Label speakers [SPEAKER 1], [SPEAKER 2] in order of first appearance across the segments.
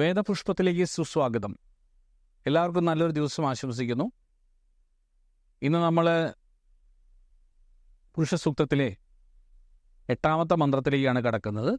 [SPEAKER 1] വേദപുഷ്പത്തിലേക്ക് സുസ്വാഗതം എല്ലാവർക്കും നല്ലൊരു ദിവസം ആശംസിക്കുന്നു ഇന്ന് നമ്മൾ പുരുഷസൂക്തത്തിലെ എട്ടാമത്തെ മന്ത്രത്തിലേക്കാണ് കടക്കുന്നത്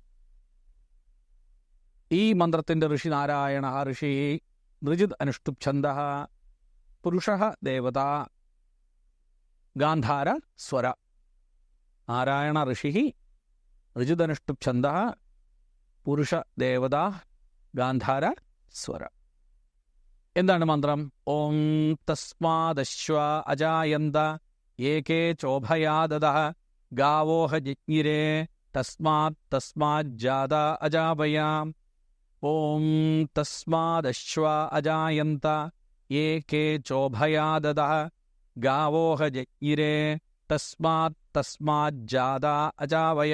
[SPEAKER 1] ഈ മന്ത്രത്തിന്റെ ഋഷി നാരായണ ഋഷി നൃജിത് അനുഷ്ടുപ് ഛന്ദ പുരുഷ ദേവത ഗാന്ധാര സ്വര നാരായണ ഋഷി ഋജിതനുഷ്ടുപ് ഛന്ദ പുരുഷ ദേവത ഗാന്ധാര സ്വര എന്താണ് മന്ത്രം ഓം തസ്മാദശ്വ അജായന്ത ഏകേ ചോഭയാദത ഗാവോഹ ജിജ്ഞിരേ തസ്മാത് തസ്മാത് ജാത അജാപയാം ഓം തസ്മാദശ്വ അജായന്ത ഏകേ ചോഭയാദത ഗാവോഹ ജജ്ഞിരേ തസ്മാത് തസ്മാത് ജാത അജാവയ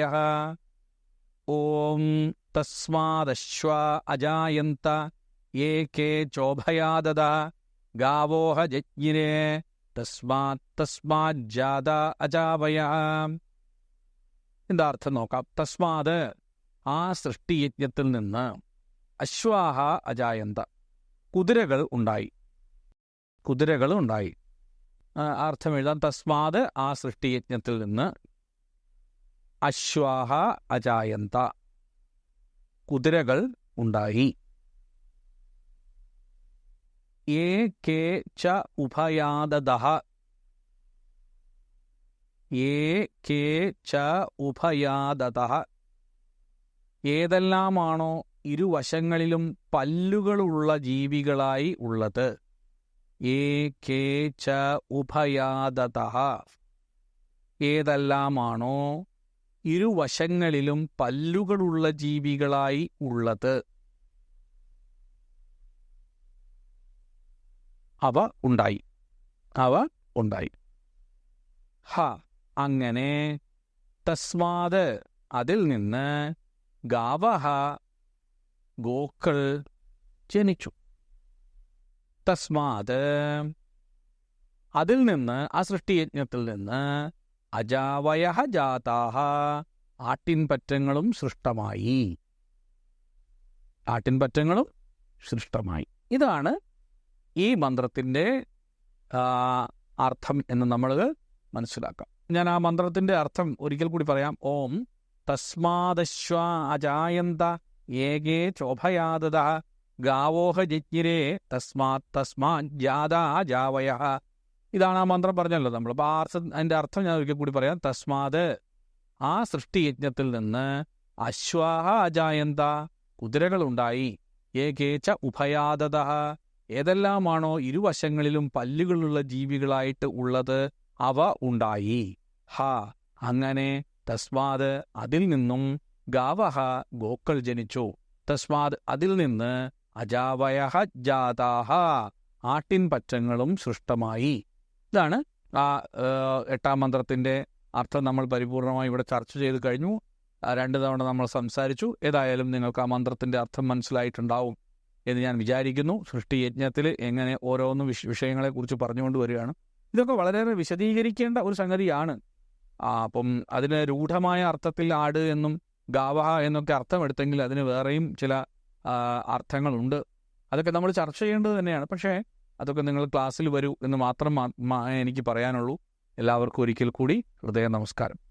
[SPEAKER 1] ഓം തസ്മാദശ്വ അജായന്ത ഏകേ ചോഭയാദത ഗാവോഹ ജജ്ഞിരേ തസ്മാത് തസ്മാത് ജാത അജാവയ എന്താ അർത്ഥം നോക്കാം തസ്മാത് ആ സൃഷ്ടിയജ്ഞത്തിൽ നിന്ന് അശ്വാഹ അജായന്ത കുതിരകൾ ഉണ്ടായി കുതിരകൾ ഉണ്ടായി ആ, അർത്ഥം എഴുതാം തസ്മാത് ആ സൃഷ്ടിയജ്ഞത്തിൽ നിന്ന് അശ്വാഹ അജായന്ത കുതിരകൾ ഉണ്ടായി ഏ കേ ച ഉഭയാദദഹ ഏ കേ ച ഉഭയാദതഃ ഏതെല്ലാമാണോ ഇരുവശങ്ങളിലും പല്ലുകളുള്ള ജീവികളായി ഉള്ളത് ഏ കേ ച ഉഭയാദതഃ ഏതെല്ലാമാണോ ഇരുവശങ്ങളിലും പല്ലുകളുള്ള ജീവികളായി ഉള്ളത് അവ ഉണ്ടായി അവ ഉണ്ടായി ഹ അങ്ങനെ തസ്മാത് അതിൽ നിന്ന് ഗാവഹ ഗോക്കൾ ജനിച്ചു തസ്മാത് അതിൽ നിന്ന് ആ സൃഷ്ടിയജ്ഞത്തിൽ നിന്ന് അജാവയ ജാതാഹ ആട്ടിൻപറ്റങ്ങളും സൃഷ്ടമായി ആട്ടിൻപറ്റങ്ങളും സൃഷ്ടമായി ഇതാണ് ഈ മന്ത്രത്തിൻ്റെ ആ, അർത്ഥം എന്ന് നമ്മൾ മനസ്സിലാക്കാം ഞാൻ ആ മന്ത്രത്തിന്റെ അർത്ഥം ഒരിക്കൽ കൂടി പറയാം ഓം തസ്മാദശ്വ അജായന്ത ഏകേ ചോഭയാദത ഗാവോഹ ജിജ്ഞിരേ തസ്മാത് തസ്മാത് ജാതാ ജാവയ ഇതാണ് ആ മന്ത്രം പറഞ്ഞല്ലോ നമ്മൾ അപ്പോൾ ആ അർത്ഥം അതിൻ്റെ അർത്ഥം ഞാൻ ഒരിക്കൽ കൂടി പറയാം തസ്മാത് ആ സൃഷ്ടിയജ്ഞത്തിൽ നിന്ന് അശ്വാഹ അജായന്ത കുതിരകളുണ്ടായി ഏകേച്ച ഉഭയാദത ഏതെല്ലാമാണോ ഇരുവശങ്ങളിലും പല്ലുകളുള്ള ജീവികളായിട്ട് ഉള്ളത് അവ ഉണ്ടായി ഹ അങ്ങനെ തസ്മാത് അതിൽ നിന്നും ഗാവഹ ഗോക്കൾ ജനിച്ചു തസ്മാത് അതിൽ നിന്ന് അജാവയ ജാതാഹ ആട്ടിൻപറ്റങ്ങളും സൃഷ്ടമായി ഇതാണ് ആ ഏഹ്, എട്ടാം മന്ത്രത്തിന്റെ അർത്ഥം നമ്മൾ പരിപൂർണമായി ഇവിടെ ചർച്ച ചെയ്ത് കഴിഞ്ഞു ആ, രണ്ട് തവണ നമ്മൾ സംസാരിച്ചു ഏതായാലും നിങ്ങൾക്ക് ആ മന്ത്രത്തിന്റെ അർത്ഥം മനസ്സിലായിട്ടുണ്ടാവും എന്ന് ഞാൻ വിചാരിക്കുന്നു സൃഷ്ടിയജ്ഞത്തിൽ എങ്ങനെ ഓരോന്നും വിഷ വിഷയങ്ങളെക്കുറിച്ച് പറഞ്ഞുകൊണ്ട് വരികയാണ് ഇതൊക്കെ വളരെയേറെ വിശദീകരിക്കേണ്ട ഒരു സംഗതിയാണ് ആ, അപ്പം അതിന് രൂഢമായ അർത്ഥത്തിൽ ആട് എന്നും ഗാവഹ എന്നൊക്കെ അർത്ഥമെടുത്തെങ്കിൽ അതിന് വേറെയും ചില ആ, അർത്ഥങ്ങളുണ്ട് അതൊക്കെ നമ്മൾ ചർച്ച ചെയ്യേണ്ടത് തന്നെയാണ് പക്ഷേ അതൊക്കെ നിങ്ങൾ ക്ലാസ്സിൽ വരൂ എന്ന് മാത്രം മാ- മാ- എനിക്ക് പറയാനുള്ളൂ എല്ലാവർക്കും ഒരിക്കൽ കൂടി ഹൃദയ നമസ്കാരം